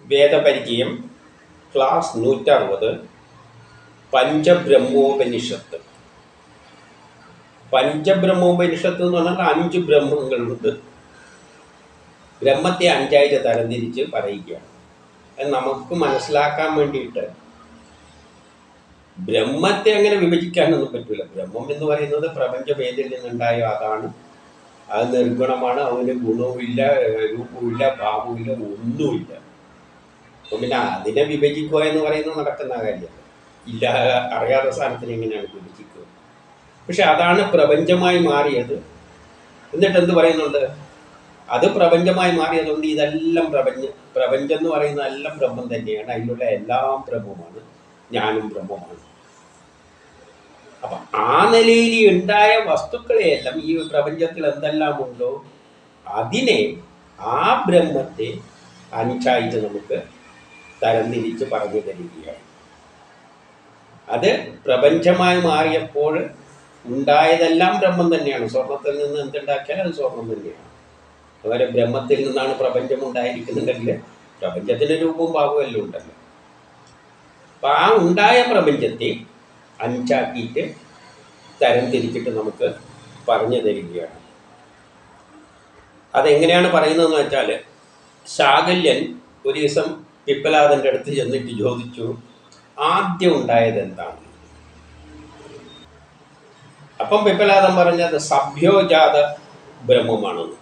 വേദപരിചയം class നൂറ്ററുപത് പഞ്ചബ്രഹ്മോപനിഷത്ത് പഞ്ചബ്രഹ്മോപനിഷത്ത് എന്ന് പറഞ്ഞാൽ അഞ്ച് ബ്രഹ്മങ്ങളുണ്ട് ബ്രഹ്മത്തെ അഞ്ചായിട്ട് തരംതിരിച്ച് പറയുകയാണ് അത് നമുക്ക് മനസ്സിലാക്കാൻ വേണ്ടിയിട്ട് ബ്രഹ്മത്തെ അങ്ങനെ വിഭജിക്കാനൊന്നും പറ്റില്ല ബ്രഹ്മം എന്ന് പറയുന്നത് പ്രപഞ്ചഭേദിൽ നിന്നുണ്ടായ അതാണ് അത് നിർഗുണമാണ് അവന് ഗുണവുമില്ല രൂപവുമില്ല ഭാവവുമില്ല ഒന്നുമില്ല അപ്പം പിന്നെ അതിനെ വിഭജിക്കുക എന്ന് പറയുന്നത് നടക്കുന്ന കാര്യമല്ല ഇല്ല അറിയാത്ത സാധനത്തിന് എങ്ങനെയാണ് വിഭജിക്കുക പക്ഷെ അതാണ് പ്രപഞ്ചമായി മാറിയത് എന്നിട്ട് എന്ത് പറയുന്നുണ്ട് അത് പ്രപഞ്ചമായി മാറിയതുകൊണ്ട് ഇതെല്ലാം പ്രപഞ്ച പ്രപഞ്ചം എന്ന് പറയുന്ന എല്ലാം ബ്രഹ്മം തന്നെയാണ് അതിലുള്ള എല്ലാം ബ്രഹ്മമാണ് ഞാനും ബ്രഹ്മമാണ് അപ്പൊ ആ നിലയിൽ ഉണ്ടായ വസ്തുക്കളെയെല്ലാം ഈ പ്രപഞ്ചത്തിൽ എന്തെല്ലാം ഉണ്ടോ അതിനെ ആ ബ്രഹ്മത്തെ അഞ്ചായിട്ട് നമുക്ക് തരംതിരിച്ച് പറഞ്ഞു തരികയാണ് അത് പ്രപഞ്ചമായി മാറിയപ്പോൾ ഉണ്ടായതെല്ലാം ബ്രഹ്മം തന്നെയാണ് സ്വർണത്തിൽ നിന്ന് എന്തുണ്ടാക്കിയാൽ അത് സ്വർണം തന്നെയാണ് അതുപോലെ ബ്രഹ്മത്തിൽ നിന്നാണ് പ്രപഞ്ചം ഉണ്ടായിരിക്കുന്നുണ്ടെങ്കിൽ പ്രപഞ്ചത്തിന് രൂപവും ഭാവവും എല്ലാം ഉണ്ടല്ലോ അപ്പം ആ ഉണ്ടായ പ്രപഞ്ചത്തെ അഞ്ചാക്കിയിട്ട് തരംതിരിച്ചിട്ട് നമുക്ക് പറഞ്ഞു തരികയാണ് അതെങ്ങനെയാണ് പറയുന്നതെന്ന് വെച്ചാൽ ശാകല്യൻ ഒരു ദിവസം പിപ്പലാദൻ്റെ അടുത്ത് ചെന്നിട്ട് ചോദിച്ചു ആദ്യം ഉണ്ടായത് എന്താണ് അപ്പം പിപ്പലാദൻ പറഞ്ഞത് സഭ്യോജാത ബ്രഹ്മമാണെന്ന്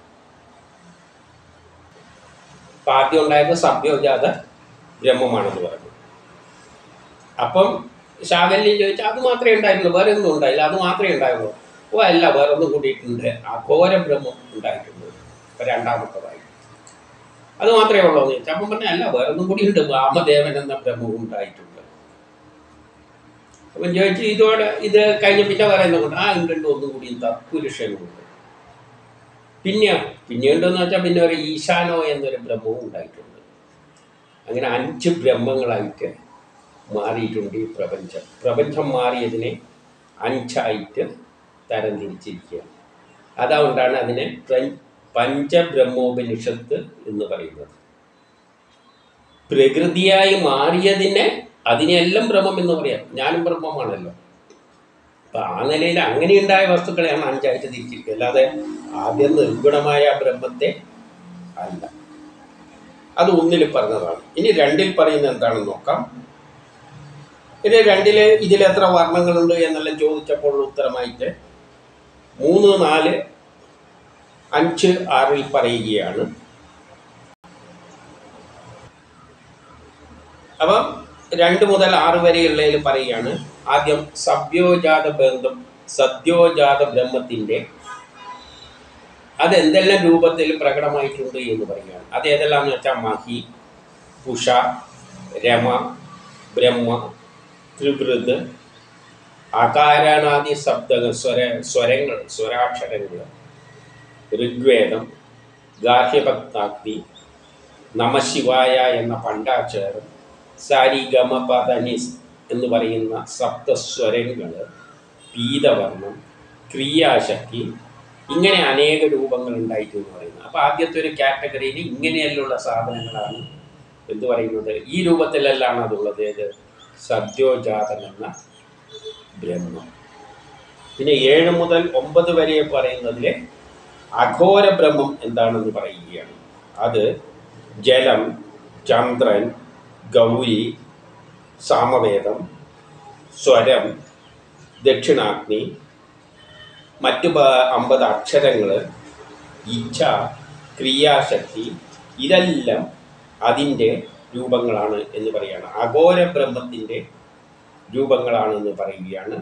അപ്പം ആദ്യം ഉണ്ടായത് സഭ്യോജാത ബ്രഹ്മമാണെന്ന് പറഞ്ഞു അപ്പം ശാകല്യം ചോദിച്ചാൽ അത് മാത്രമേ ഉണ്ടായിട്ടുള്ളൂ വേറെ ഒന്നും ഉണ്ടായില്ല അത് മാത്രമേ ഉണ്ടായുള്ളൂ ഓ അല്ല വേറെ ഒന്നും കൂടിയിട്ടുണ്ട് അഘോര ബ്രഹ്മം ഉണ്ടായിട്ടുണ്ട് ഇപ്പം രണ്ടാമത്തതായി അത് മാത്രമേ ഉള്ളൂ എന്ന് ചോദിച്ചാൽ അപ്പം പറഞ്ഞ അല്ല വേറെ ഒന്നും കൂടിയുണ്ട് വാമദേവൻ എന്ന ബ്രഹ്മവും ഉണ്ടായിട്ടുണ്ട് അപ്പം ചോദിച്ചു ഇതോടെ ഇത് കഴിഞ്ഞ പിന്നെ പറയുന്നുണ്ട് ആ ഉണ്ട് ഉണ്ട് ഒന്നും കൂടി തത്പുരുഷനുണ്ട് പിന്നെ പിന്നെ ഉണ്ടെന്ന് വെച്ചാൽ പിന്നെ ഒരു ഈശാനോ എന്നൊരു ബ്രഹ്മവും ഉണ്ടായിട്ടുണ്ട് അങ്ങനെ അഞ്ച് ബ്രഹ്മങ്ങളായിട്ട് മാറിയിട്ടുണ്ട് ഈ പ്രപഞ്ചം പ്രപഞ്ചം മാറിയതിനെ അഞ്ചായിട്ട് തരംതിരിച്ചിരിക്കുകയാണ് അതുകൊണ്ടാണ് അതിനെ പ്ര- പഞ്ചബ്രഹ്മോപനിഷത്ത് എന്ന് പറയുന്നത് പ്രകൃതിയായി മാറിയതിനെ അതിനെല്ലാം ബ്രഹ്മം എന്ന് പറയാം ഞാനും ബ്രഹ്മമാണല്ലോ അപ്പൊ ആ നിലയിൽ അങ്ങനെയുണ്ടായ വസ്തുക്കളെയാണ് അഞ്ചായിട്ട് തിരിച്ചിരിക്കുക അല്ലാതെ ആദ്യം നിർഗുണമായ ബ്രഹ്മത്തെ അല്ല അത് ഒന്നിൽ പറഞ്ഞതാണ് ഇനി രണ്ടിൽ പറയുന്നത് എന്താണെന്ന് നോക്കാം ഇനി രണ്ടില് ഇതിൽ എത്ര വർണ്ണങ്ങളുണ്ട് എന്നെല്ലാം ചോദിച്ചപ്പോൾ ഉത്തരമായിട്ട് മൂന്ന് നാല് അഞ്ച് ആറിൽ പറയുകയാണ് അപ്പം രണ്ട് മുതൽ ആറ് വരെയുള്ളതിൽ പറയുകയാണ് ആദ്യം സഭ്യോജാത ബന്ധം സദ്യോജാത ബ്രഹ്മത്തിൻ്റെ അതെന്തെല്ലാം രൂപത്തിൽ പ്രകടമായിട്ടുണ്ട് എന്ന് പറയുകയാണ് അത് ഏതെല്ലാം എന്ന് വെച്ചാൽ മഹി പുഷ രമ ബ്രഹ്മ ത്രിവൃത് അകാരണാദി ശബ്ദ സ്വര സ്വരങ്ങൾ സ്വരാക്ഷരങ്ങൾ ഋഗ്വേദം ഗാഹ്യഭക്താക്തി നമശിവായ എന്ന പണ്ടാക്ഷരം സാരിഗമ പദനിസ് എന്ന് പറയുന്ന സപ്തസ്വരങ്ങൾ പീതവർണം ക്രിയാശക്തി ഇങ്ങനെ അനേക രൂപങ്ങൾ ഉണ്ടായിട്ട് എന്ന് പറയുന്നത് അപ്പോൾ ആദ്യത്തെ ഒരു കാറ്റഗറിയിൽ ഇങ്ങനെയെല്ലാം സാധനങ്ങളാണ് എന്ത് പറയുന്നത് ഈ രൂപത്തിലെല്ലാം അതുള്ളത് ഏത് സദ്യോജാതം എന്ന ബ്രഹ്മം പിന്നെ ഏഴ് മുതൽ ഒമ്പത് വരെ പറയുന്നതിലെ അഘോര ബ്രഹ്മം എന്താണെന്ന് പറയുകയാണ് അത് ജലം ചന്ദ്രൻ ഗൗരി സാമവേദം സ്വരം ദക്ഷിണാഗ്നി മറ്റു പ- അമ്പത് അക്ഷരങ്ങൾ ഇച്ഛ ക്രിയാശക്തി ഇതെല്ലാം അതിൻ്റെ രൂപങ്ങളാണ് എന്ന് പറയുകയാണ് അഘോര ബ്രഹ്മത്തിൻ്റെ രൂപങ്ങളാണെന്ന് പറയുകയാണ്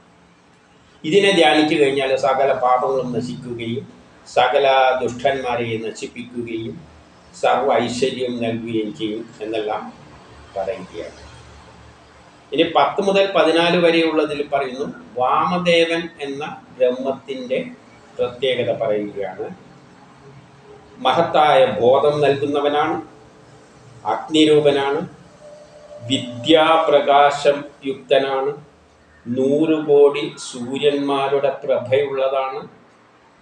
ഇതിനെ ധ്യാനിച്ചു കഴിഞ്ഞാൽ സകല പാപങ്ങളും നശിക്കുകയും സകല ദുഷ്ടന്മാരെ നശിപ്പിക്കുകയും സർവ ഐശ്വര്യം നൽകുകയും ചെയ്യും എന്നെല്ലാം പറയുകയാണ് ഇനി പത്ത് മുതൽ പതിനാല് വരെയുള്ളതിൽ പറയുന്നു വാമദേവൻ എന്ന ബ്രഹ്മത്തിൻ്റെ പ്രത്യേകത പറയുകയാണ് മഹത്തായ ബോധം നൽകുന്നവനാണ് അഗ്നിരൂപനാണ് വിദ്യാപ്രകാശം യുക്തനാണ് നൂറ് കോടി സൂര്യന്മാരുടെ പ്രഭയുള്ളതാണ്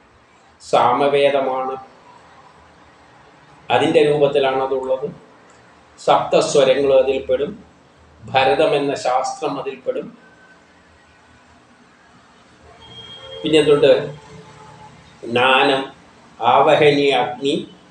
സാമവേദമാണ് അതിൻ്റെ രൂപത്തിലാണ് അതുള്ളത് സപ്തസ്വരങ്ങളും അതിൽപ്പെടും ഭരതം എന്ന ശാസ്ത്രം അതിൽപ്പെടും പിന്നെ എന്തുണ്ട് ജ്ഞാനം ആവഹനീയ അഗ്നി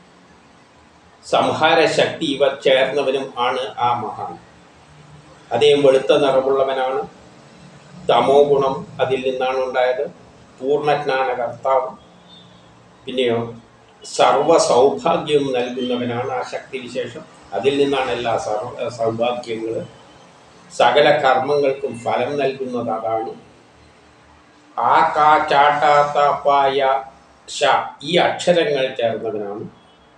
സംഹാരശക്തി ഇവ ചേർന്നവനും ആണ് ആ മഹാൻ അദ്ദേഹം വെളുത്ത നിറമുള്ളവനാണ് തമോ ഗുണം അതിൽ നിന്നാണ് ഉണ്ടായത് പൂർണ്ണജ്ഞാന കർത്താവ് പിന്നെയോ സർവ സൗഭാഗ്യവും നൽകുന്നവനാണ് ആ ശക്തി വിശേഷം അതിൽ നിന്നാണ് എല്ലാ സർവ സൗഭാഗ്യങ്ങൾ സകല കർമ്മങ്ങൾക്കും ഫലം നൽകുന്നത് അതാണ് ആ കാ ചാട്ട ത, പ, യ, ശ ഈ അക്ഷരങ്ങൾ ചേർന്നവനാണ്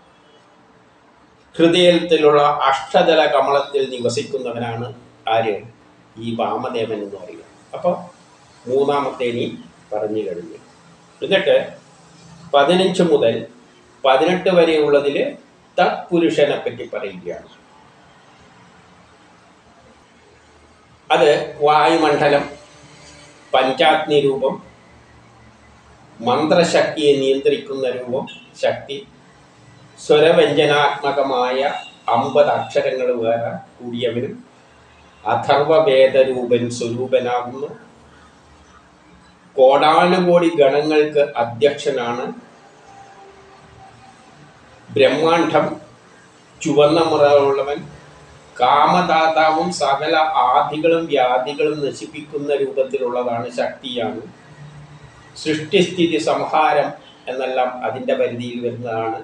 ഹൃദയത്തിലുള്ള അഷ്ടദല കമലത്തിൽ നിവസിക്കുന്നവനാണ് ആര് ഈ വാമദേവൻ എന്ന് പറയുക അപ്പോൾ മൂന്നാമത്തെ ഇനി പറഞ്ഞു കഴിഞ്ഞു എന്നിട്ട് പതിനഞ്ച് മുതൽ പതിനെട്ട് വരെയുള്ളതിൽ തത്പുരുഷനെ പറ്റി പറയുകയാണ് അത് വായുമണ്ഡലം പഞ്ചാഗ്നി രൂപം മന്ത്രശക്തിയെ നിയന്ത്രിക്കുന്ന രൂപം ശക്തി സ്വരവ്യഞ്ജനാത്മകമായ അമ്പത് അക്ഷരങ്ങൾ വേറെ കൂടിയവനും അഥർവവേദരൂപൻ സ്വരൂപനാകുന്നു കോടാനുകോടി ഗണങ്ങൾക്ക് അധ്യക്ഷനാണ് ബ്രഹ്മാണ്ഡം ചുവന്ന മുറയുള്ളവൻ കാമദാതാവും സകല ആദികളും വ്യാധികളും നശിപ്പിക്കുന്ന രൂപത്തിലുള്ളതാണ് ശക്തിയാണ് സൃഷ്ടിസ്ഥിതി സംഹാരം എന്നെല്ലാം അതിൻ്റെ പരിധിയിൽ വരുന്നതാണ്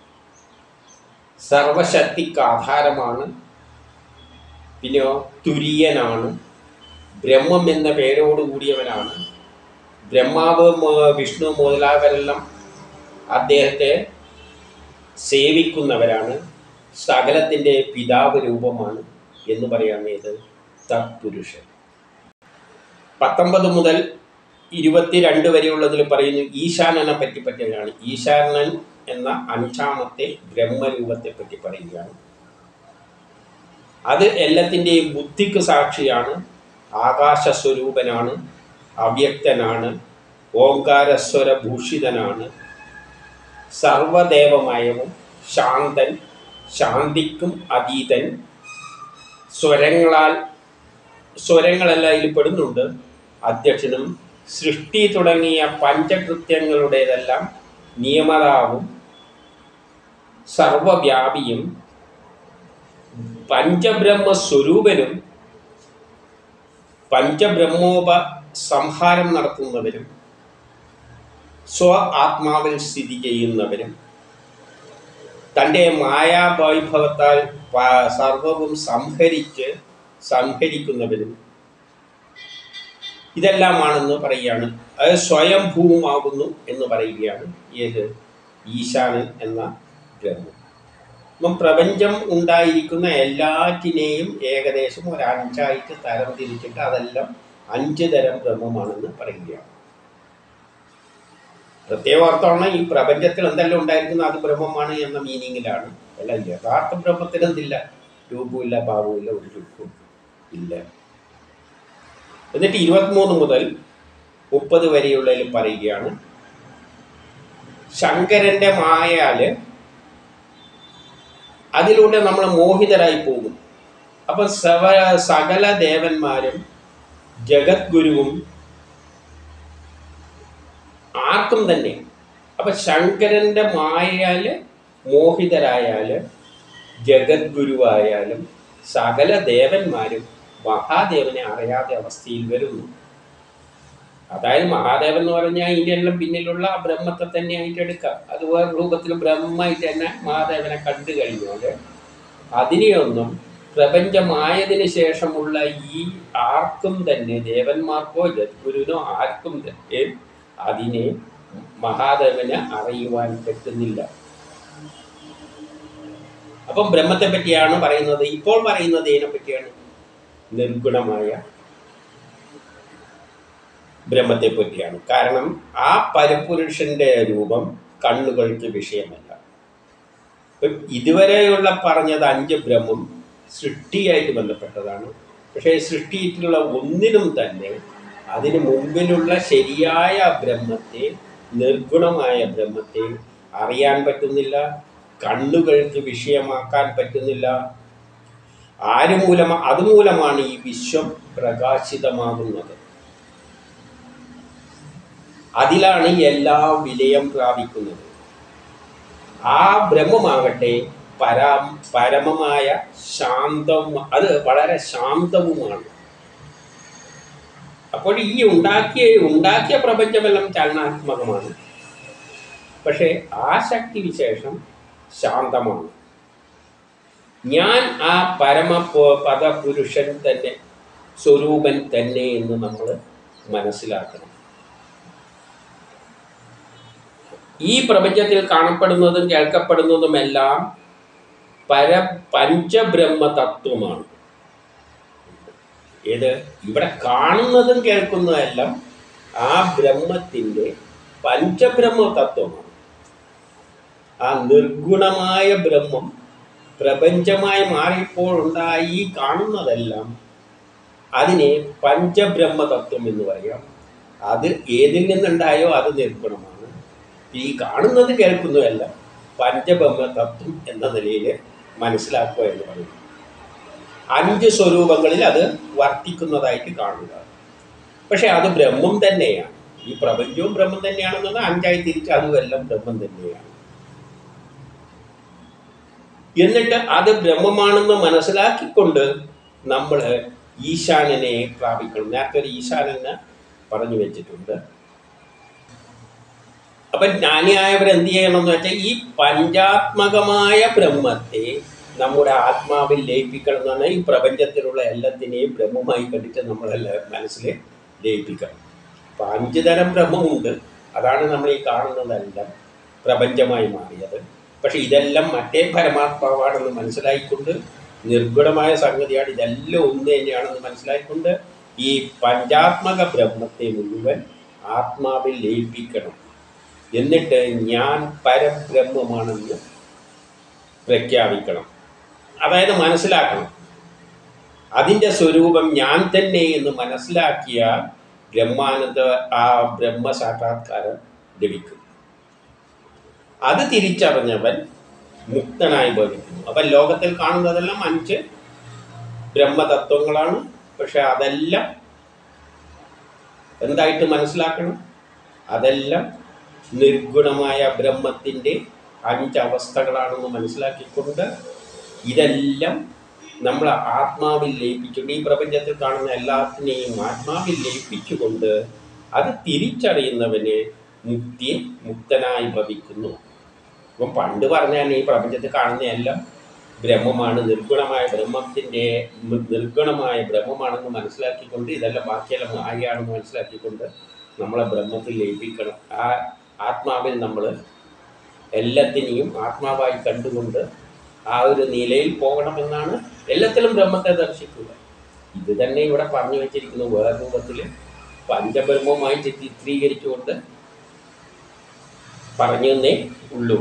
സർവശക്തിക്ക് ആധാരമാണ് പിന്നെയോ തുര്യനാണ് ബ്രഹ്മം എന്ന പേരോട് കൂടിയവനാണ് ബ്രഹ്മാവ് മു- വിഷ്ണു മുതലായവരെല്ലാം അദ്ദേഹത്തെ സേവിക്കുന്നവരാണ് സകലത്തിൻ്റെ പിതാവ് രൂപമാണ് എന്ന് പറയാമേത് തത്പുരുഷൻ പത്തൊമ്പത് മുതൽ ഇരുപത്തിരണ്ട് വരെയുള്ളതിൽ പറയുന്നു ഈശാനനെ പറ്റി പറ്റുകയാണ് ഈശാനൻ എന്ന അഞ്ചാമത്തെ ബ്രഹ്മരൂപത്തെ പറ്റി പറയുകയാണ് അത് എല്ലാത്തിൻ്റെയും ബുദ്ധിക്ക് സാക്ഷിയാണ് ആകാശസ്വരൂപനാണ് അവ്യക്തനാണ് ഓങ്കാരസ്വര ഭൂഷിതനാണ് സർവദേവമയവും ശാന്തൻ ശാന്തിക്കും അതീതൻ സ്വരങ്ങളാൽ സ്വരങ്ങളെല്ലാം ഇതിൽ പെടുന്നുണ്ട് അധ്യക്ഷനും സൃഷ്ടി തുടങ്ങിയ പഞ്ചകൃത്യങ്ങളുടേതെല്ലാം നിയമതാവും സർവവ്യാപിയും പഞ്ചബ്രഹ്മ സ്വരൂപനും പഞ്ചബ്രഹ്മോപ സംഹാരം നടത്തുന്നവരും സ്വ ആത്മാവിൽ സ്ഥിതി ചെയ്യുന്നവരും തൻ്റെ മായാവൈഭവത്താൽ പ- സർവവും സംഹരിച്ച് സംഹരിക്കുന്നവരും ഇതെല്ലാമാണെന്ന് പറയുകയാണ് അത് സ്വയംഭൂമാകുന്നു എന്ന് പറയുകയാണ് ഏത് ഈശാനൻ എന്ന ബ്രഹ്മം അപ്പം പ്രപഞ്ചം ഉണ്ടായിരിക്കുന്ന എല്ലാറ്റിനെയും ഏകദേശം ഒരു അഞ്ചായിട്ട് തരം തിരിച്ചിട്ട് അതെല്ലാം അഞ്ച് തരം ബ്രഹ്മമാണെന്ന് പറയുകയാണ് പ്രത്യേക അർത്ഥമാണ് ഈ പ്രപഞ്ചത്തിൽ എന്തെല്ലാം ഉണ്ടായിരിക്കുന്ന അത് ബ്രഹ്മമാണ് എന്ന മീനിങ്ങിലാണ് അല്ല യഥാർത്ഥ ബ്രഹ്മത്തിൽ എന്തില്ല രൂപമില്ല ഭാവമില്ല ഒരു രൂപവും ഇല്ല എന്നിട്ട് ഇരുപത്തിമൂന്ന് മുതൽ മുപ്പത് വരെയുള്ളതിൽ പറയുകയാണ് ശങ്കരന്റെ മായാല് അതിലൂടെ നമ്മൾ മോഹിതരായി പോകും അപ്പം സവ സകല ദേവന്മാരും ജഗദ്ഗുരുവും ആർക്കും തന്നെ അപ്പൊ ശങ്കരന്റെ മായയാല് മോഹിതരായാല് ജഗദ്ഗുരുവായാലും സകല ദേവന്മാരും മഹാദേവനെ അറിയാത്ത അവസ്ഥയിൽ വരുന്നു അതായത് മഹാദേവൻ എന്ന് പറഞ്ഞാൽ ഇതിൻ്റെ എല്ലാം പിന്നിലുള്ള ആ ബ്രഹ്മത്തെ തന്നെ ആയിട്ട് എടുക്കാം അത് വേറെ രൂപത്തിൽ ബ്രഹ്മമായിട്ട് തന്നെ മഹാദേവനെ കണ്ടു കഴിഞ്ഞാൽ അതിനെയൊന്നും പ്രപഞ്ചമായതിനു ശേഷമുള്ള ഈ ആർക്കും തന്നെ ദേവന്മാർക്കോ ജദ്ഗുരുവിനോ ആർക്കും തന്നെ അതിനെ മഹാദേവനെ അറിയുവാൻ പറ്റുന്നില്ല അപ്പം ബ്രഹ്മത്തെ പറ്റിയാണ് പറയുന്നത് ഇപ്പോൾ പറയുന്നത് ഇതിനെ പറ്റിയാണ് നിർഗുണമായ ബ്രഹ്മത്തെ പറ്റിയാണ് കാരണം ആ പരപുരുഷന്റെ രൂപം കണ്ണുകൾക്ക് വിഷയമല്ല ഇപ്പം ഇതുവരെയുള്ള പറഞ്ഞത് അഞ്ച് ബ്രഹ്മം സൃഷ്ടിയായിട്ട് ബന്ധപ്പെട്ടതാണ് പക്ഷേ സൃഷ്ടിയിട്ടുള്ള ഒന്നിനും തന്നെ അതിന് മുമ്പിലുള്ള ശരിയായ ബ്രഹ്മത്തെ നിർഗുണമായ ബ്രഹ്മത്തെ അറിയാൻ പറ്റുന്നില്ല കണ്ണുകൾക്ക് വിഷയമാക്കാൻ പറ്റുന്നില്ല ആര് മൂലമാ അതുമൂലമാണ് ഈ വിശ്വം പ്രകാശിതമാകുന്നത് അതിലാണ് എല്ലാ വിലയം പ്രാപിക്കുന്നത് ആ ബ്രഹ്മമാകട്ടെ പരാ പരമമായ ശാന്തവും അത് വളരെ ശാന്തവുമാണ് അപ്പോൾ ഈ ഉണ്ടാക്കിയ ഉണ്ടാക്കിയ പ്രപഞ്ചമെല്ലാം ചലനാത്മകമാണ് പക്ഷേ ആ ശക്തി വിശേഷം ശാന്തമാണ് ഞാൻ ആ പരമ പ- പദപുരുഷൻ തന്നെ സ്വരൂപൻ തന്നെ എന്ന് നമ്മൾ മനസ്സിലാക്കണം ഈ പ്രപഞ്ചത്തിൽ കാണപ്പെടുന്നതും കേൾക്കപ്പെടുന്നതുമെല്ലാം പര പഞ്ചബ്രഹ്മ തത്വമാണ് ഏത് ഇവിടെ കാണുന്നതും കേൾക്കുന്നതെല്ലാം ആ ബ്രഹ്മത്തിൻ്റെ പഞ്ചബ്രഹ്മ തത്വമാണ് ആ നിർഗുണമായ ബ്രഹ്മം പ്രപഞ്ചമായി മാറിയപ്പോൾ ഉണ്ടായ ഈ കാണുന്നതെല്ലാം അതിനെ പഞ്ചബ്രഹ്മ തത്വം എന്ന് പറയാം അത് ഏതിൽ നിന്നുണ്ടായോ അത് നിർഗുണമാണ് ഈ കാണുന്നത് കേൾക്കുന്നതല്ല പഞ്ചബ്രഹ്മ തത്വം എന്ന നിലയിൽ മനസ്സിലാക്കുക എന്ന് പറയുന്നു അഞ്ച് സ്വരൂപങ്ങളിൽ അത് വർത്തിക്കുന്നതായിട്ട് കാണുക പക്ഷെ അത് ബ്രഹ്മം തന്നെയാണ് ഈ പ്രപഞ്ചവും ബ്രഹ്മം തന്നെയാണെന്നുള്ള അഞ്ചായി തിരിച്ച് അതുമെല്ലാം ബ്രഹ്മം തന്നെയാണ് എന്നിട്ട് അത് ബ്രഹ്മമാണെന്ന് മനസ്സിലാക്കിക്കൊണ്ട് നമ്മൾ ഈശാനനെ പ്രാപിക്കണം നേരത്തെ ഒരു ഈശാനനെ പറഞ്ഞു വെച്ചിട്ടുണ്ട് അപ്പം ജ്ഞാനിയായവർ എന്ത് ചെയ്യണമെന്ന് വെച്ചാൽ ഈ പഞ്ചാത്മകമായ ബ്രഹ്മത്തെ നമ്മുടെ ആത്മാവിൽ ലയിപ്പിക്കണം എന്ന് പറഞ്ഞാൽ ഈ പ്രപഞ്ചത്തിലുള്ള എല്ലാത്തിനെയും ബ്രഹ്മമായി കണ്ടിട്ട് നമ്മളെല്ലാം മനസ്സിൽ ലയിപ്പിക്കണം അപ്പം അഞ്ച് തരം ബ്രഹ്മമുണ്ട് അതാണ് നമ്മൾ ഈ കാണുന്നതെല്ലാം പ്രപഞ്ചമായി മാറിയത് പക്ഷെ ഇതെല്ലാം മറ്റേ പരമാത്മാവാണെന്ന് മനസ്സിലായിക്കൊണ്ട് നിർഗുണമായ സംഗതിയാണ് ഇതെല്ലാം ഒന്ന് തന്നെയാണെന്ന് മനസ്സിലായിക്കൊണ്ട് ഈ പഞ്ചാത്മക ബ്രഹ്മത്തെ മുഴുവൻ ആത്മാവിൽ ലയിപ്പിക്കണം എന്നിട്ട് ഞാൻ പരബ്രഹ്മമാണെന്ന് പ്രഖ്യാപിക്കണം അതായത് മനസ്സിലാക്കണം അതിൻ്റെ സ്വരൂപം ഞാൻ തന്നെ എന്ന് മനസ്സിലാക്കിയാൽ ബ്രഹ്മാനന്ദ ആ ബ്രഹ്മ സാക്ഷാത്കാരം ലഭിക്കും അത് തിരിച്ചറിഞ്ഞവൻ മുക്തനായി ഭവിക്കുന്നു അപ്പം ലോകത്തിൽ കാണുന്നതെല്ലാം അഞ്ച് ബ്രഹ്മതത്വങ്ങളാണ് പക്ഷെ അതെല്ലാം എന്തായിട്ട് മനസ്സിലാക്കണം അതെല്ലാം നിർഗുണമായ ബ്രഹ്മത്തിൻ്റെ അഞ്ച് അവസ്ഥകളാണെന്ന് മനസ്സിലാക്കിക്കൊണ്ട് ഇതെല്ലാം നമ്മൾ ആത്മാവിൽ ലയിപ്പിച്ചുകൊണ്ട് ഈ പ്രപഞ്ചത്തിൽ കാണുന്ന എല്ലാത്തിനെയും ആത്മാവിൽ ലയിപ്പിച്ചുകൊണ്ട് അത് തിരിച്ചറിയുന്നവന് മുക്തി മുക്തനായി ഭവിക്കുന്നു അപ്പം പണ്ട് പറഞ്ഞാൽ ഈ പ്രപഞ്ചത്തിൽ കാണുന്ന എല്ലാം ബ്രഹ്മമാണ് നിർഗുണമായ ബ്രഹ്മത്തിൻ്റെ നിർഗുണമായ ബ്രഹ്മമാണെന്ന് മനസ്സിലാക്കിക്കൊണ്ട് ഇതെല്ലാം ബാക്കിയെല്ലാം മായയാണെന്ന് മനസ്സിലാക്കിക്കൊണ്ട് നമ്മളെ ബ്രഹ്മത്തിൽ ലയിപ്പിക്കണം ആ ആത്മാവിൽ നമ്മൾ എല്ലാത്തിനെയും ആത്മാവായി കണ്ടുകൊണ്ട് ആ ഒരു നിലയിൽ പോകണമെന്നാണ് എല്ലാത്തിലും ബ്രഹ്മത്തെ ദർശിക്കുക ഇത് തന്നെ ഇവിടെ പറഞ്ഞു വെച്ചിരിക്കുന്നു വേറെ രൂപത്തിൽ പഞ്ചബ്രഹ്മമായിട്ട് ചിത്രീകരിച്ചുകൊണ്ട് പറഞ്ഞു തന്നേ ഉള്ളൂ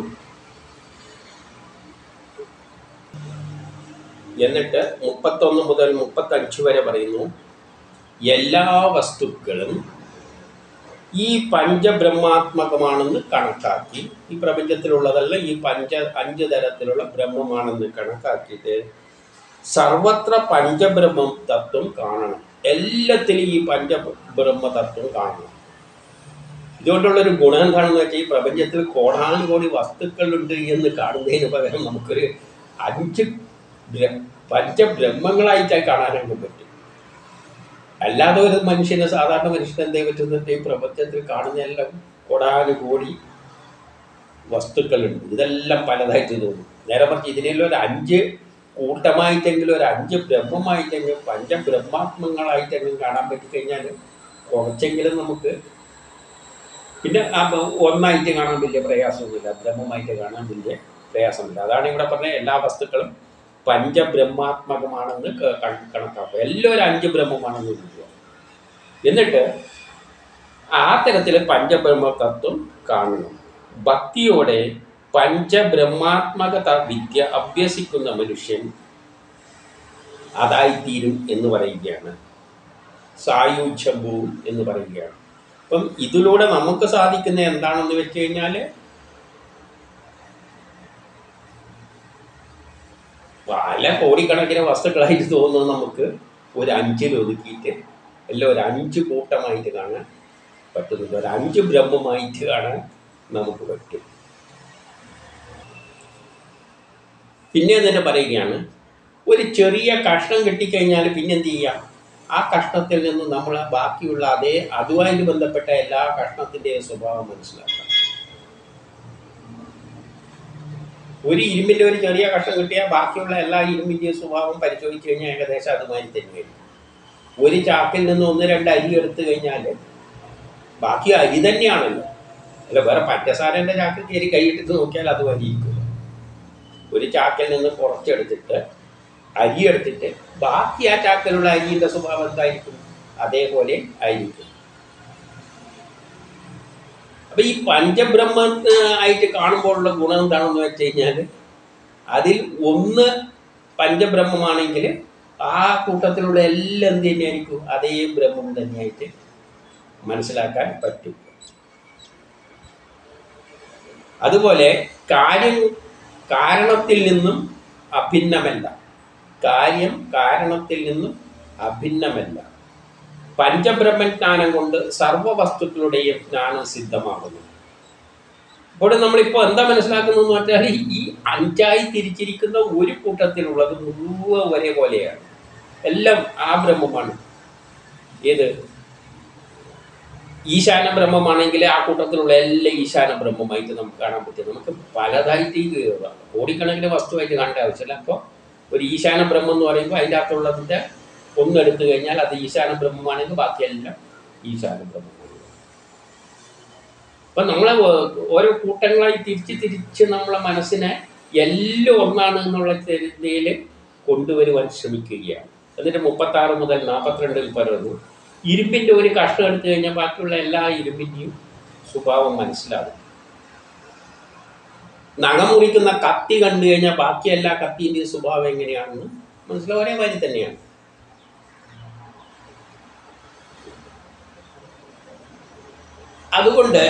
എന്നിട്ട് മുപ്പത്തൊന്ന് മുതൽ മുപ്പത്തഞ്ച് വരെ പറയുന്നു എല്ലാ വസ്തുക്കളും ഈ പഞ്ചബ്രഹ്മാത്മകമാണെന്ന് കണക്കാക്കി ഈ പ്രപഞ്ചത്തിലുള്ളതല്ല ഈ പഞ്ച അഞ്ച് തരത്തിലുള്ള ബ്രഹ്മമാണെന്ന് കണക്കാക്കിയിട്ട് സർവത്ര പഞ്ചബ്രഹ്മ തത്വം കാണണം എല്ലാത്തിലും ഈ പഞ്ചബ്രഹ്മ തത്വം കാണണം ഇതുകൊണ്ടുള്ളൊരു ഗുണം എന്താണെന്ന് വെച്ചാൽ ഈ പ്രപഞ്ചത്തിൽ കോടാനുകോടി വസ്തുക്കളുണ്ട് എന്ന് കാണുന്നതിന് പകരം നമുക്കൊരു അഞ്ച് ബ്ര- പഞ്ചബ്രഹ്മങ്ങളായിട്ടായി കാണാനൊക്കെ പറ്റും അല്ലാതെ ഒരു മനുഷ്യന് സാധാരണ മനുഷ്യന് എന്തേ പറ്റുന്നുണ്ട് ഈ പ്രപഞ്ചത്തിൽ കാണുന്നതെല്ലാം കോടാനുകോടി വസ്തുക്കളുണ്ട് ഇതെല്ലാം പലതായിട്ട് തോന്നും നേരെ മറിച്ച് ഇതിനെല്ലാം ഒരു അഞ്ച് കൂട്ടമായിട്ടെങ്കിലും ഒരു അഞ്ച് ബ്രഹ്മമായിട്ടെങ്കിലും പഞ്ചബ്രഹ്മാത്മങ്ങളായിട്ടെങ്കിലും കാണാൻ പറ്റിക്കഴിഞ്ഞാൽ കുറച്ചെങ്കിലും നമുക്ക് പിന്നെ ആ ബ- ഒന്നായിട്ട് കാണാൻ വലിയ പ്രയാസമൊന്നുമില്ല ബ്രഹ്മമായിട്ട് കാണാൻ വലിയ പ്രയാസമില്ല അതാണ് ഇവിടെ പറഞ്ഞ എല്ലാ വസ്തുക്കളും പഞ്ചബ്രഹ്മാത്മകമാണെന്ന് ക- കണ- കണക്കാക്കുക എല്ലാം ഒരു അഞ്ച് ബ്രഹ്മമാണെന്ന് വിളിക്കുക എന്നിട്ട് ആ തരത്തിൽ പഞ്ചബ്രഹ്മ തത്വം കാണണം ഭക്തിയോടെ പഞ്ചബ്രഹ്മാത്മക ത- വിദ്യ അഭ്യസിക്കുന്ന മനുഷ്യൻ അതായിത്തീരും എന്ന് പറയുകയാണ് സായുജ്യഭൂം എന്ന് പറയുകയാണ് അപ്പം ഇതിലൂടെ നമുക്ക് സാധിക്കുന്ന എന്താണെന്ന് വെച്ച് കഴിഞ്ഞാൽ പല കോടിക്കണക്കിന് വസ്തുക്കളായിട്ട് തോന്നുന്നത് നമുക്ക് ഒരു അഞ്ചിൽ ഒതുക്കിയിട്ട് എല്ലാം ഒരു അഞ്ച് കൂട്ടമായിട്ട് കാണാൻ പറ്റുന്നില്ല ഒരു അഞ്ച് ബ്രഹ്മമായിട്ട് കാണാൻ നമുക്ക് പറ്റും പിന്നെ എന്നിട്ട് പറയുകയാണ് ഒരു ചെറിയ കഷ്ണം കിട്ടിക്കഴിഞ്ഞാൽ പിന്നെ എന്ത് ചെയ്യാം ആ കഷ്ണത്തിൽ നിന്ന് നമ്മൾ ബാക്കിയുള്ള അതേ അതുമായിട്ട് ബന്ധപ്പെട്ട എല്ലാ കഷ്ണത്തിൻ്റെയും സ്വഭാവം മനസ്സിലാക്കാം ഒരു ഇരുമ്പിൻ്റെ ഒരു ചെറിയ കഷ്ണം കിട്ടിയാൽ ബാക്കിയുള്ള എല്ലാ ഇരുമ്പിൻ്റെയും സ്വഭാവം പരിശോധിച്ച് കഴിഞ്ഞാൽ ഏകദേശം അതുമാതിരി തന്നെയായിരിക്കും ഒരു ചാക്കിൽ നിന്ന് ഒന്ന് രണ്ട് അരി എടുത്തു കഴിഞ്ഞാൽ ബാക്കി അരി തന്നെയാണല്ലോ അല്ല വേറെ പഞ്ചസാരൻ്റെ ചാക്കിൽ കയറി കൈയിട്ടിട്ട് നോക്കിയാൽ അത് വലിയിരിക്കില്ല ഒരു ചാക്കിൽ നിന്ന് കുറച്ചെടുത്തിട്ട് അരി എടുത്തിട്ട് ബാക്കി ആ ചാക്കിലുള്ള അരിയുടെ സ്വഭാവം എന്തായിരിക്കും അതേപോലെ ആയിരിക്കും അപ്പൊ ഈ പഞ്ചബ്രഹ്മ ആയിട്ട് കാണുമ്പോഴുള്ള ഗുണം എന്താണെന്ന് വെച്ച് കഴിഞ്ഞാൽ അതിൽ ഒന്ന് പഞ്ചബ്രഹ്മമാണെങ്കിൽ ആ കൂട്ടത്തിലുള്ള എല്ലാം എന്ത് തന്നെയായിരിക്കും അതേ ബ്രഹ്മം തന്നെയായിട്ട് മനസ്സിലാക്കാൻ പറ്റും അതുപോലെ കാര്യം കാരണത്തിൽ നിന്നും അഭിന്നമല്ല കാര്യം കാരണത്തിൽ നിന്നും അഭിന്നമല്ല പഞ്ചബ്രഹ്മ ജ്ഞാനം കൊണ്ട് സർവ വസ്തുക്കളുടെയും ജ്ഞാനം സിദ്ധമാകുന്നു ഇപ്പോൾ നമ്മളിപ്പോൾ എന്താ മനസ്സിലാക്കുന്നതെന്ന് വെച്ചാൽ ഈ അഞ്ചായി തിരിച്ചിരിക്കുന്ന ഒരു കൂട്ടത്തിലുള്ളത് മുഴുവൻ ഒരേപോലെയാണ് എല്ലാം ആ ബ്രഹ്മമാണ് ഏത് ഈശാന ബ്രഹ്മമാണെങ്കിൽ ആ കൂട്ടത്തിലുള്ള എല്ലാ ഈശാന ബ്രഹ്മമായിട്ട് നമുക്ക് കാണാൻ പറ്റും നമുക്ക് പലതായിട്ട് ഇത് കോടിക്കണക്കിന് വസ്തുവായിട്ട് കാണേണ്ട ആവശ്യമില്ല അപ്പോൾ ഒരു ഈശാന ബ്രഹ്മം എന്ന് പറയുമ്പോൾ അതിൻ്റെ അകത്തുള്ളതിൻ്റെ ഒന്നെടുത്തു കഴിഞ്ഞാൽ അത് ഈശാന ബ്രഹ്മമാണെങ്കിൽ ബാക്കിയെല്ലാം ഈശാന ബ്രഹ്മമാണ് അപ്പം നമ്മളെ ഓ- ഓരോ കൂട്ടങ്ങളായി തിരിച്ച് തിരിച്ച് നമ്മളെ മനസ്സിനെ എല്ലാം ഒന്നാണ് എന്നുള്ള രീതിയിൽ കൊണ്ടുവരുവാൻ ശ്രമിക്കുകയാണ് എന്നിട്ട് മുപ്പത്തി ആറ് മുതൽ നാൽപ്പത്തിരണ്ടിൽ പറയുന്നു ഇരുമ്പിൻ്റെ ഒരു കഷ്ണം എടുത്തു കഴിഞ്ഞാൽ ബാക്കിയുള്ള എല്ലാ ഇരുമ്പിൻ്റെയും സ്വഭാവം മനസ്സിലാകും നഖം മുറിക്കുന്ന കത്തി കണ്ടു കഴിഞ്ഞാൽ ബാക്കി എല്ലാ കത്തിൻ്റെയും സ്വഭാവം എങ്ങനെയാണെന്ന് മനസ്സിലാവും ഒരേ മാതിരി തന്നെയാണ് അതുകൊണ്ട്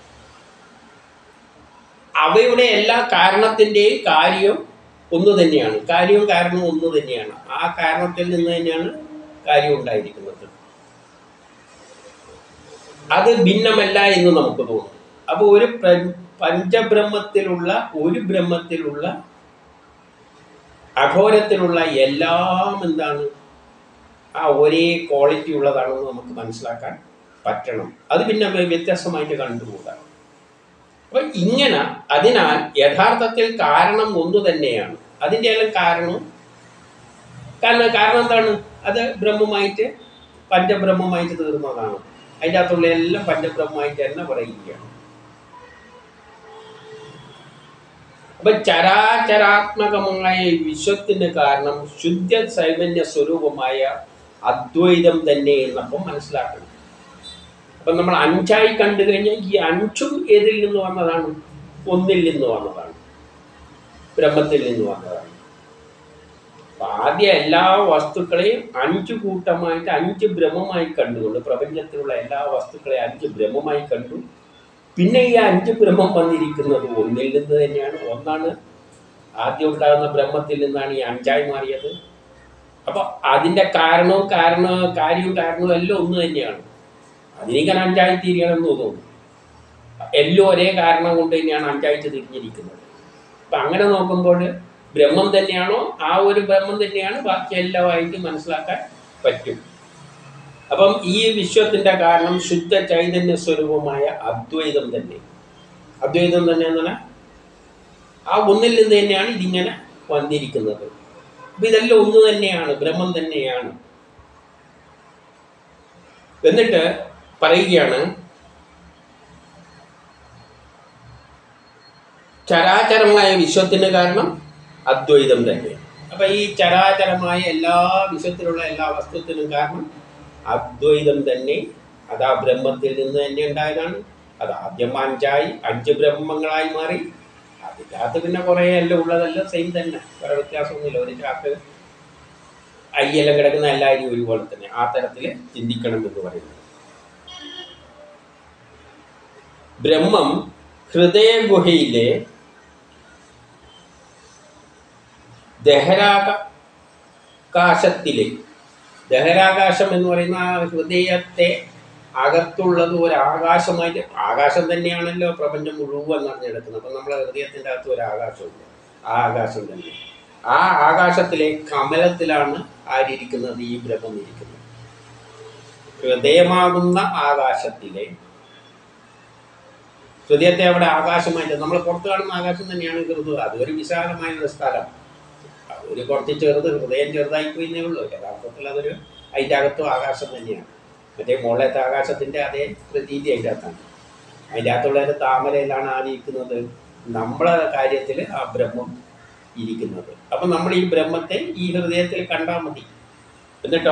അവയുടെ എല്ലാ കാരണത്തിൻ്റെയും കാര്യം ഒന്ന് തന്നെയാണ് കാര്യവും കാരണവും ഒന്ന് തന്നെയാണ് ആ കാരണത്തിൽ നിന്ന് തന്നെയാണ് കാര്യം ഉണ്ടായിരിക്കുന്നത് അത് ഭിന്നമല്ല എന്ന് നമുക്ക് തോന്നും അപ്പോൾ ഒരു പ്ര- പഞ്ചബ്രഹ്മത്തിലുള്ള ഒരു ബ്രഹ്മത്തിലുള്ള അഘോരത്തിലുള്ള എല്ലാം എന്താണ് ആ ഒരേ ക്വാളിറ്റി ഉള്ളതാണെന്ന് നമുക്ക് മനസ്സിലാക്കാൻ പറ്റണം അത് പിന്നെ വ്യ- വ്യത്യസ്തമായിട്ട് കണ്ടുകൂടാ അപ്പൊ ഇങ്ങനെ അതിനാൽ യഥാർത്ഥത്തിൽ കാരണം ഒന്നു തന്നെയാണ് അതിൻ്റെ എല്ലാം കാരണം കാരണം കാരണം എന്താണ് അത് ബ്രഹ്മമായിട്ട് പഞ്ചബ്രഹ്മമായിട്ട് തീർന്നതാണ് അതിൻ്റെ അകത്തുള്ള എല്ലാം പഞ്ചബ്രഹ്മമായിട്ട് തന്നെ പറയുകയാണ് അപ്പൊ ചരാചരാത്മകമായ ഈ വിശ്വത്തിന് കാരണം ശുദ്ധ ചൈതന്യ സ്വരൂപമായ അദ്വൈതം തന്നെ എന്നപ്പം മനസ്സിലാക്കണം അപ്പൊ നമ്മൾ അഞ്ചായി കണ്ടു കഴിഞ്ഞാൽ ഈ അഞ്ചും ഏതിൽ നിന്ന് വന്നതാണ് ഒന്നിൽ നിന്ന് വന്നതാണ് ബ്രഹ്മത്തിൽ നിന്ന് വന്നതാണ് അപ്പൊ ആദ്യം എല്ലാ വസ്തുക്കളെയും അഞ്ച് കൂട്ടമായിട്ട് അഞ്ച് ബ്രഹ്മമായി കണ്ടുകൊണ്ട് പ്രപഞ്ചത്തിലുള്ള എല്ലാ വസ്തുക്കളെയും അഞ്ച് ബ്രഹ്മമായി കണ്ടു പിന്നെ ഈ അഞ്ച് ബ്രഹ്മം വന്നിരിക്കുന്നത് ഒന്നിൽ നിന്ന് തന്നെയാണ് ഒന്നാണ് ആദ്യം ഉണ്ടാകുന്ന ബ്രഹ്മത്തിൽ നിന്നാണ് ഈ അഞ്ചായി മാറിയത് അപ്പൊ അതിന്റെ കാരണവും കാരണ കാര്യവും കാരണവും എല്ലാം ഒന്ന് തന്നെയാണ് അതിനിങ്ങനെ അഞ്ചായി തിരിയണമെന്ന് തോന്നുന്നു എല്ലാം ഒരേ കാരണം കൊണ്ട് തന്നെയാണ് അഞ്ചായിട്ട് തിരിഞ്ഞിരിക്കുന്നത് അപ്പൊ അങ്ങനെ നോക്കുമ്പോൾ ബ്രഹ്മം തന്നെയാണോ ആ ഒരു ബ്രഹ്മം തന്നെയാണ് ബാക്കി എല്ലാമായിട്ട് മനസ്സിലാക്കാൻ പറ്റും അപ്പം ഈ വിശ്വത്തിന്റെ കാരണം ശുദ്ധ ചൈതന്യ സ്വരൂപമായ അദ്വൈതം തന്നെ അദ്വൈതം തന്നെ എന്താണ് ആ ഒന്നിൽ നിന്ന് തന്നെയാണ് ഇതിങ്ങനെ വന്നിരിക്കുന്നത് അപ്പൊ ഇതെല്ലാം ഒന്ന് തന്നെയാണ് ബ്രഹ്മം തന്നെയാണ് എന്നിട്ട് പറയുകയാണ് ചരാചരമായ വിശ്വത്തിന് കാരണം അദ്വൈതം തന്നെ അപ്പൊ ഈ ചരാചരമായ എല്ലാ വിശ്വത്തിലുള്ള എല്ലാ വസ്തുത്തിനും കാരണം അദ്വൈതം തന്നെ അത് ആ ബ്രഹ്മത്തിൽ നിന്ന് തന്നെ ഉണ്ടായതാണ് അത് ആദ്യം അഞ്ചായി അഞ്ച് ബ്രഹ്മങ്ങളായി മാറി അതിനകത്ത് പിന്നെ കുറേ എല്ലാം ഉള്ളതെല്ലാം സെയിം തന്നെ വേറെ വ്യത്യാസമൊന്നുമില്ല ഒരു ചാക്ക് അയ്യെല്ലാം കിടക്കുന്ന എല്ലാവരും ഒരുപോലെ തന്നെ ആ തരത്തിൽ ചിന്തിക്കണം എന്ന് പറയുന്നത് ബ്രഹ്മം ഹൃദയഗുഹയിലെ ദഹരാകാശത്തിലെ ദഹരാകാശം എന്ന് പറയുന്ന ആ ഹൃദയത്തെ അകത്തുള്ളത് ഒരു ആകാശമായിട്ട് ആകാശം തന്നെയാണല്ലോ പ്രപഞ്ചം മുഴുവൻ നിറഞ്ഞെടുക്കുന്നത് അപ്പം നമ്മളെ ഹൃദയത്തിൻ്റെ അകത്ത് ഒരു ആകാശമുണ്ട് ആ ആകാശം തന്നെ ആ ആകാശത്തിലെ കമലത്തിലാണ് ആരിയിരിക്കുന്നത് ഈ ബ്രഹ്മം ഇരിക്കുന്നത് ഹൃദയമാകുന്ന ആകാശത്തിലെ ഹൃദയത്തെ അവിടെ ആകാശമായിട്ട് നമ്മൾ പുറത്ത് കാണുന്ന ആകാശം തന്നെയാണ് ഹൃദയം അതൊരു വിശാലമായ ഒരു സ്ഥലം അതൊരു കുറച്ച് ചെറുത് ഹൃദയം ചെറുതായി പോയിന്നേ ഉള്ളൂ യഥാർത്ഥത്തിൽ അതൊരു അതിൻ്റെ അകത്തും ആകാശം തന്നെയാണ് മറ്റേ മുകളിലത്തെ ആകാശത്തിൻ്റെ അതേ പ്രതീതി അതിൻ്റെ അകത്താണ് അതിൻ്റെ അകത്തുള്ള ഒരു താമരയിലാണ് ആയിരിക്കുന്നത് നമ്മളെ കാര്യത്തിൽ ആ ബ്രഹ്മം ഇരിക്കുന്നത് അപ്പം നമ്മൾ ഈ ബ്രഹ്മത്തെ ഈ ഹൃദയത്തിൽ കണ്ടാൽ മതി എന്നിട്ടോ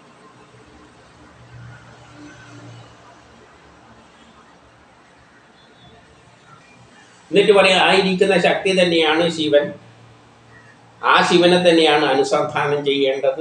എന്നിട്ട് പറയാം ആ ഇരിക്കുന്ന ശക്തി തന്നെയാണ് ശിവൻ ആ ശിവനെ തന്നെയാണ് അനുസന്ധാനം ചെയ്യേണ്ടത്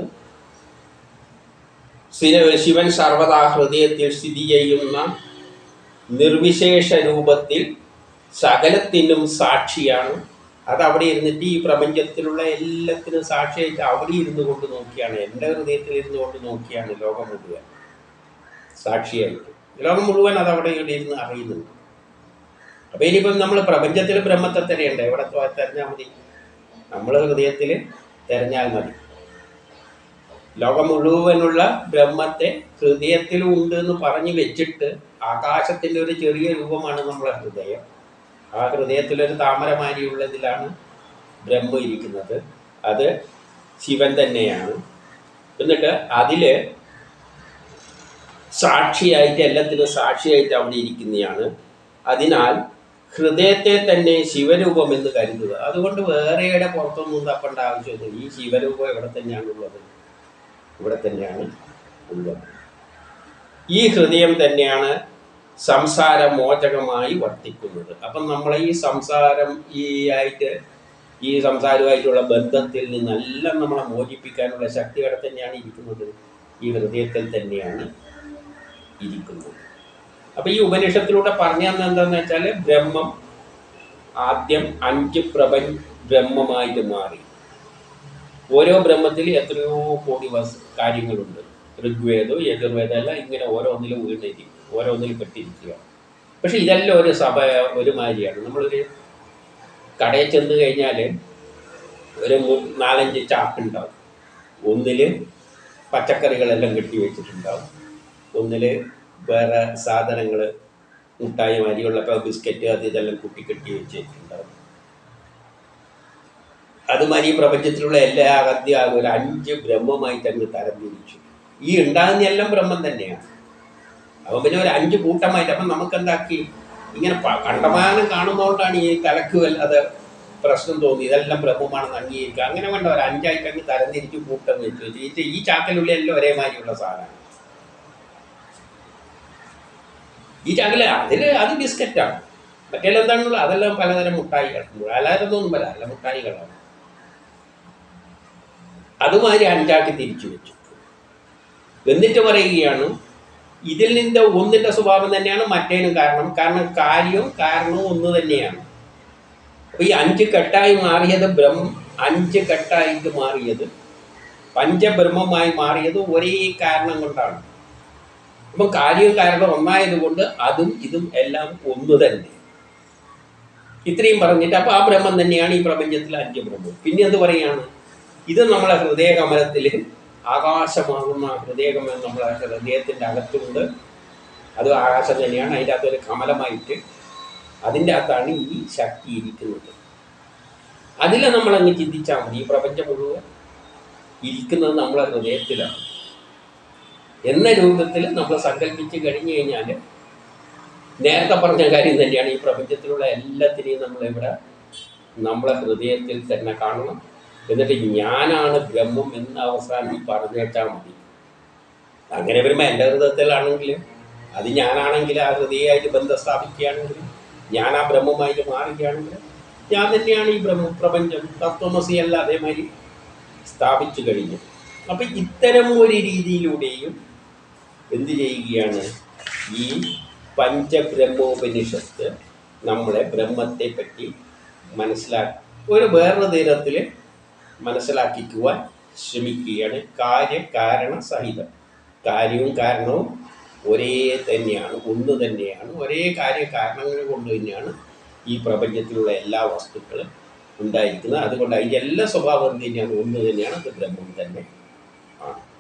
ശിവ- ശിവൻ സർവദാ ഹൃദയത്തിൽ സ്ഥിതി ചെയ്യുന്ന നിർവിശേഷ രൂപത്തിൽ സകലത്തിനും സാക്ഷിയാണ് അത് അവിടെ ഇരുന്നിട്ട് ഈ പ്രപഞ്ചത്തിലുള്ള എല്ലാത്തിനും സാക്ഷിയായിട്ട് അവിടെ ഇരുന്ന് കൊണ്ട് നോക്കിയാണ് എൻ്റെ ഹൃദയത്തിൽ ഇരുന്ന് കൊണ്ട് നോക്കിയാണ് ലോകം മുഴുവൻ സാക്ഷിയായിട്ട് ലോകം മുഴുവൻ അത് അവിടെ ഇവിടെ ഇരുന്ന് അറിയുന്നുണ്ട് അപ്പൊ ഇനിയിപ്പം നമ്മൾ പ്രപഞ്ചത്തിൽ ബ്രഹ്മത്തെ തിരയണ്ട എവിടെ ത- തെരഞ്ഞാൽ മതി നമ്മൾ ഹൃദയത്തിൽ തെരഞ്ഞാൽ മതി ലോകം മുഴുവനുള്ള ബ്രഹ്മത്തെ ഹൃദയത്തിലും ഉണ്ട് എന്ന് പറഞ്ഞു വെച്ചിട്ട് ആകാശത്തിൻ്റെ ഒരു ചെറിയ രൂപമാണ് നമ്മളെ ഹൃദയം ആ ഹൃദയത്തിലൊരു താമരമാരിയുള്ളതിലാണ് ബ്രഹ്മം ഇരിക്കുന്നത് അത് ശിവൻ തന്നെയാണ് എന്നിട്ട് അതില് സാക്ഷിയായിട്ട് എല്ലാത്തിനും സാക്ഷിയായിട്ട് അവിടെ ഇരിക്കുന്നതാണ് അതിനാൽ ഹൃദയത്തെ തന്നെ ശിവരൂപം എന്ന് കരുതുക അതുകൊണ്ട് വേറെയുടെ പുറത്തൊന്നും തപ്പേണ്ട ആവശ്യമൊന്നുമില്ല ഈ ശിവരൂപം ഇവിടെ തന്നെയാണ് ഉള്ളത് ഇവിടെ തന്നെയാണ് ഉള്ളത് ഈ ഹൃദയം തന്നെയാണ് സംസാര മോചകമായി വർത്തിക്കുന്നത് അപ്പം നമ്മളെ ഈ സംസാരം ഈ ആയിട്ട് ഈ സംസാരവുമായിട്ടുള്ള ബന്ധത്തിൽ നിന്നെല്ലാം നമ്മളെ മോചിപ്പിക്കാനുള്ള ശക്തി ഇവിടെ തന്നെയാണ് ഇരിക്കുന്നത് ഈ ഹൃദയത്തിൽ തന്നെയാണ് ഇരിക്കുന്നത് അപ്പൊ ഈ ഉപനിഷത്തിലൂടെ പറഞ്ഞു തന്നെ എന്താന്ന് വെച്ചാൽ ബ്രഹ്മം ആദ്യം അഞ്ച് പ്രപഞ്ച ബ്രഹ്മമായിട്ട് മാറി ഓരോ ബ്രഹ്മത്തിൽ എത്രയോ കോടി വസ് കാര്യങ്ങളുണ്ട് ഋഗ്വേദം യജുർവേദം എല്ലാം ഇങ്ങനെ ഓരോന്നിലും വീണിരിക്കും ഓരോന്നിൽ പെട്ടിരിക്കുക പക്ഷെ ഇതെല്ലാം ഒരു സഭ ഒരുമാതിരിയാണ് നമ്മളൊരു കടയിൽ ചെന്ന് കഴിഞ്ഞാൽ ഒരു മൂ- നാലഞ്ച് ചാക്കുണ്ടാവും ഒന്നിൽ പച്ചക്കറികളെല്ലാം കെട്ടി വെച്ചിട്ടുണ്ടാവും ഒന്നിൽ വേറെ സാധനങ്ങൾ മുട്ടായി മാതിരിയുള്ള ബിസ്ക്കറ്റ് അത് ഇതെല്ലാം കുട്ടി കെട്ടി വെച്ചിട്ടുണ്ടാവും അതുമാതിരി ഈ പ്രപഞ്ചത്തിലുള്ള എല്ലാ അഗദ്യം ഒരു അഞ്ച് ബ്രഹ്മമായിട്ട് അങ്ങ് തരംതിരിച്ചു ഈ ഉണ്ടാകുന്ന എല്ലാം ബ്രഹ്മം തന്നെയാണ് അപ്പം പിന്നെ ഒരു അഞ്ച് കൂട്ടമായിട്ട് അപ്പം നമുക്ക് എന്താക്കി ഇങ്ങനെ പ- കണ്ടമാനം കാണുന്നതുകൊണ്ടാണ് ഈ തലക്ക് വല്ലാതെ പ്രശ്നം തോന്നി ഇതെല്ലാം ബ്രഹ്മമാണെന്ന് അംഗീകരിക്കുക അങ്ങനെ വേണ്ട ഒരു അഞ്ചായിട്ട് അങ്ങ് തരംതിരിച്ച് കൂട്ടം വെച്ച് വെച്ച് ഈ ചാക്കലുള്ള എല്ലാം ഒരേമാതിരിയുള്ള സാധനമാണ് ഈ ചാക്കില് അതിൽ അത് ബിസ്ക്കറ്റാണ് മറ്റേല്ലാം എന്താണെന്നുള്ള അതെല്ലാം പലതരം മുട്ടായികൾ അല്ലാതൊന്നും പല അല്ല മുട്ടായികളാണ് അതുമാതിരി അഞ്ചാക്കി തിരിച്ചു വെച്ചു എന്നിട്ട് പറയുകയാണ് ഇതിൽ നിന്ന് ഒന്നിന്റെ സ്വഭാവം തന്നെയാണ് മറ്റേനും കാരണം കാരണം കാര്യവും കാരണവും ഒന്ന് തന്നെയാണ് അപ്പൊ ഈ അഞ്ച് കെട്ടായി മാറിയത് ബ്രഹ്മ അഞ്ച് കെട്ടായിട്ട് മാറിയത് പഞ്ചബ്രഹ്മമായി മാറിയത് ഒരേ കാരണം കൊണ്ടാണ് അപ്പം കാര്യവും കാരണം ഒന്നായതുകൊണ്ട് അതും ഇതും എല്ലാം ഒന്ന് തന്നെ ഇത്രയും പറഞ്ഞിട്ട് അപ്പൊ ആ ബ്രഹ്മം തന്നെയാണ് ഈ പ്രപഞ്ചത്തിലെ അഞ്ച് ബ്രഹ്മം പിന്നെ എന്ത് പറയാണ് ഇത് നമ്മളെ ഹൃദയകമലത്തിൽ ആകാശമാകുന്ന ഹൃദയകമലം നമ്മളെ ഹൃദയത്തിൻ്റെ അകത്തുണ്ട് അത് ആകാശം തന്നെയാണ് അതിൻ്റെ അകത്തൊരു കമലമായിട്ട് അതിൻ്റെ അകത്താണ് ഈ ശക്തി ഇരിക്കുന്നത് അതിൽ നമ്മളങ്ങ് ചിന്തിച്ചാൽ മതി ഈ പ്രപഞ്ചം മുഴുവൻ ഇരിക്കുന്നത് നമ്മളെ ഹൃദയത്തിലാണ് എന്ന രൂപത്തിൽ നമ്മൾ സങ്കല്പിച്ച് കഴിഞ്ഞു കഴിഞ്ഞാൽ നേരത്തെ പറഞ്ഞ കാര്യം തന്നെയാണ് ഈ പ്രപഞ്ചത്തിലുള്ള എല്ലാത്തിനെയും നമ്മളിവിടെ നമ്മളെ ഹൃദയത്തിൽ തന്നെ കാണണം എന്നിട്ട് ഞാനാണ് ബ്രഹ്മം എന്ന് അവസാനം പറഞ്ഞേച്ചാൽ മതി അങ്ങനെ വരുമ്പോൾ എൻ്റെ ഹൃദയത്തിലാണെങ്കിൽ അത് ഞാനാണെങ്കിൽ ആ ഹൃദയമായിട്ട് ബന്ധം സ്ഥാപിക്കുകയാണെങ്കിൽ ഞാൻ ആ ബ്രഹ്മമായിട്ട് മാറുകയാണെങ്കിൽ ഞാൻ തന്നെയാണ് ഈ ബ്രഹ്മ പ്രപഞ്ചം തത്വമസി അല്ല അതേമാതിരി സ്ഥാപിച്ചു കഴിഞ്ഞു അപ്പം ഇത്തരം ഒരു രീതിയിലൂടെയും എന്ത് ചെയ്യുകയാണ് ഈ പഞ്ചബ്രഹ്മോപനിഷത്ത് നമ്മളെ ബ്രഹ്മത്തെ പറ്റി മനസ്സിലാക്കി ഒരു വേറൊരു തീരത്തിൽ മനസ്സിലാക്കിക്കുവാൻ ശ്രമിക്കുകയാണ് കാര്യകാരണ സഹിതം കാര്യവും കാരണവും ഒരേ തന്നെയാണ് ഒന്ന് തന്നെയാണ് ഒരേ കാര്യകാരണങ്ങൾ കൊണ്ട് തന്നെയാണ് ഈ പ്രപഞ്ചത്തിലുള്ള എല്ലാ വസ്തുക്കളും ഉണ്ടായിരിക്കുന്നത് അതുകൊണ്ട് അതിൻ്റെ എല്ലാ സ്വഭാവം തന്നെയാണ് ഒന്ന് തന്നെയാണ് അത് ബ്രഹ്മം തന്നെ ആണ്